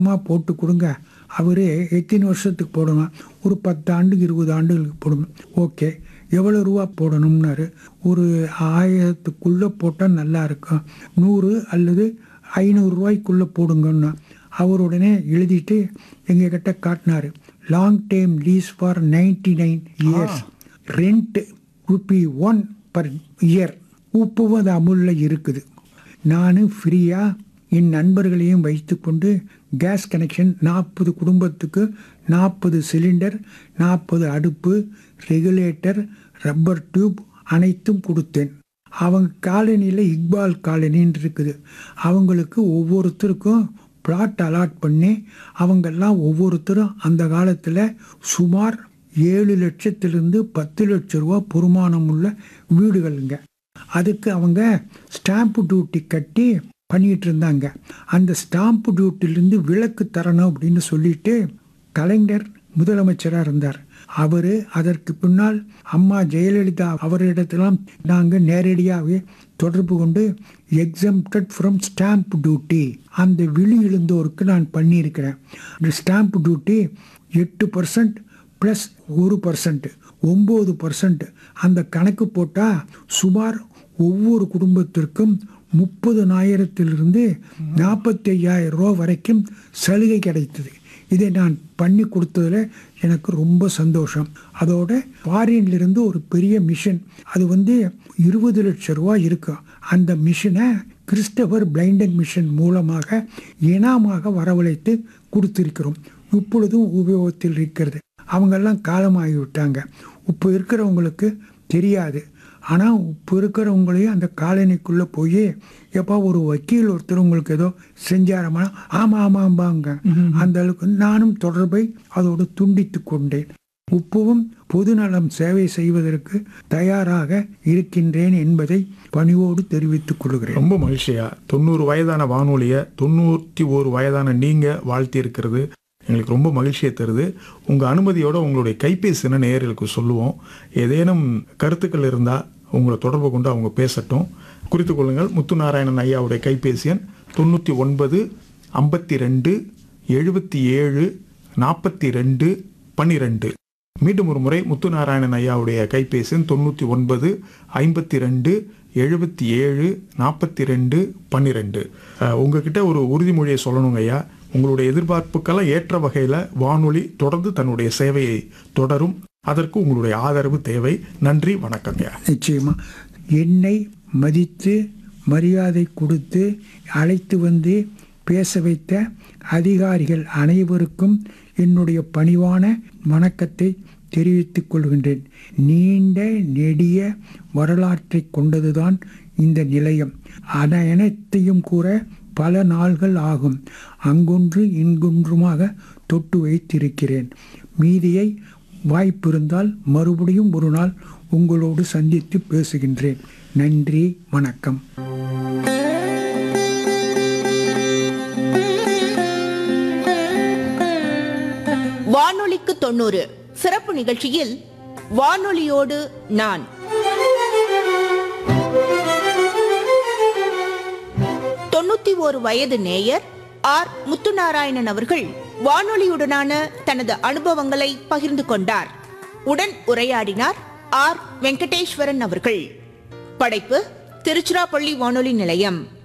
மா போட்டு கொடுங்க அவர் எத்தனை வருஷத்துக்கு போடணும் ஒரு பத்து ஆண்டு இருபது ஆண்டுகளுக்கு போடணும் ஓகே எவ்வளோ ரூபா போடணும்னாரு ஒரு ஆயிரத்துக்குள்ளே போட்டால் நல்லா இருக்கும் நூறு அல்லது ஐநூறுரூவாய்க்குள்ளே போடுங்கன்னு அவர் உடனே எழுதிட்டு எங்கள் கிட்ட காட்டினார் long time lease for ninety nine years rent rupee one per year உப்புவும் அது அமுலில் இருக்குது நான் ஃப்ரீயாக என் நண்பர்களையும் வைத்துக்கொண்டு கேஸ் கனெக்ஷன் நாற்பது குடும்பத்துக்கு நாற்பது சிலிண்டர் நாற்பது அடுப்பு ரெகுலேட்டர் ரப்பர் டியூப் அனைத்தும் கொடுத்தேன் அவங்க காலனியில் இக்பால் காலனின்னு இருக்குது அவங்களுக்கு ஒவ்வொருத்தருக்கும் பிளாட் அலாட் பண்ணி அவங்கெல்லாம் ஒவ்வொருத்தரும் அந்த காலத்தில் சுமார் ஏழு லட்சத்திலிருந்து பத்து லட்ச ரூபா பொறுமானம் உள்ள வீடுகளுங்க அதுக்கு அவங்க ஸ்டாம்ப் டியூட்டி கட்டி பண்ணிட்டு இருந்தாங்க அந்த ஸ்டாம்ப் டியூட்டிலிருந்து விலக்கு தரணும் அப்படின்னு சொல்லிட்டு கலைஞர் முதலமைச்சராக இருந்தார் அவர் அதற்கு பின்னால் அம்மா ஜெயலலிதா அவரிடத்திலாம் நாங்கள் நேரடியாகவே தொடர்பு கொண்டு எக்ஸம்டட் ஃப்ரம் ஸ்டாம்ப் டியூட்டி அந்த விழி எழுந்தோருக்கு நான் பண்ணியிருக்கிறேன் இந்த ஸ்டாம்ப் டியூட்டி எட்டு பர்சன்ட் ப்ளஸ் ஒரு பர்சன்ட் ஒம்பது பர்சன்ட் அந்த கணக்கு போட்டால் சுமார் ஒவ்வொரு குடும்பத்திற்கும் முப்பதுனாயிரத்திலிருந்து நாற்பத்தி ஐயாயிரம் ரூபா வரைக்கும் சலுகை கிடைத்தது இதை நான் பண்ணி கொடுத்ததுல எனக்கு ரொம்ப சந்தோஷம் அதோட ஃபாரின்லேருந்து ஒரு பெரிய மிஷின் அது வந்து இருபது லட்ச ரூபா இருக்கும் அந்த மிஷினை கிறிஸ்டபர் பிளைண்டட் மிஷன் மூலமாக இனாமாக வரவழைத்து கொடுத்திருக்கிறோம் இப்பொழுதும் உபயோகத்தில் இருக்கிறது அவங்கெல்லாம் காலமாகி விட்டாங்க இப்போ இருக்கிறவங்களுக்கு தெரியாது ஆனால் இப்போ இருக்கிறவங்களையும் அந்த காலனிக்குள்ளே போய் எப்போ ஒரு வக்கீல் ஒருத்தர் உங்களுக்கு ஏதோ செஞ்சாரமா ஆமாம் ஆமாம்பாங்க அந்த அளவுக்கு நானும் தொடர்பை அதோடு துண்டித்து கொண்டேன் உப்புவும் பொதுநலம் சேவை செய்வதற்கு தயாராக இருக்கின்றேன் என்பதை பணிவோடு தெரிவித்துக் கொள்கிறேன் ரொம்ப மகிழ்ச்சியா தொண்ணூறு வயதான வானொலியை தொண்ணூற்றி ஒரு வயதான நீங்க வாழ்த்தி இருக்கிறது எங்களுக்கு ரொம்ப மகிழ்ச்சியை தருது உங்க அனுமதியோட உங்களுடைய கைபேசின நேயர்களுக்கு சொல்லுவோம் ஏதேனும் கருத்துக்கள் இருந்தா உங்களை தொடர்பு கொண்டு அவங்க பேசட்டும் குறித்து கொள்ளுங்கள் முத்துநாராயணன் ஐயாவுடைய கைபேசி எண் தொண்ணூற்றி ஒன்பது ஐம்பத்தி ரெண்டு எழுபத்தி ஏழு நாற்பத்தி ரெண்டு பன்னிரெண்டு மீண்டும் ஒரு முறை முத்துநாராயணன் ஐயாவுடைய கைபேசி எண் தொண்ணூற்றி ஒன்பது ஐம்பத்தி ரெண்டு எழுபத்தி ஏழு நாற்பத்தி ரெண்டு பன்னிரெண்டு உங்ககிட்ட ஒரு உறுதிமொழியை சொல்லணுங்க ஐயா உங்களுடைய எதிர்பார்ப்புக்கெல்லாம் ஏற்ற வகையில் வானொலி தொடர்ந்து தன்னுடைய சேவையை தொடரும் அதற்கு உங்களுடைய ஆதரவு தேவை நன்றி வணக்கங்க ஐயா நிச்சயமா என்னை மதித்து மரியாதை கொடுத்து அழைத்து வந்து பேச வைத்த அதிகாரிகள் அனைவருக்கும் என்னுடைய பணிவான வணக்கத்தை தெரிவித்துக் கொள்கின்றேன் நீண்ட நெடிய வரலாற்றை கொண்டதுதான் இந்த நிலையம் அன அனைத்தையும் கூற பல நாள்கள் ஆகும் அங்கொன்று இங்கொன்றுமாக தொட்டு வைத்திருக்கிறேன் மீதியை வாய்ப்பிருந்தால் மறுபடியும் ஒரு நாள் உங்களோடு சந்தித்து பேசுகின்றேன் நன்றி வணக்கம் வானொலிக்கு தொண்ணூறு சிறப்பு நிகழ்ச்சியில் வானொலியோடு நான் தொண்ணூத்தி ஒரு வயது நேயர் ஆர் முத்துநாராயணன் அவர்கள் வானொலியுடனான தனது அனுபவங்களை பகிர்ந்து கொண்டார் உடன் உரையாடினார் ஆர் வெங்கடேஸ்வரன் அவர்கள் படைப்பு திருச்சிராப்பள்ளி வானொலி நிலையம்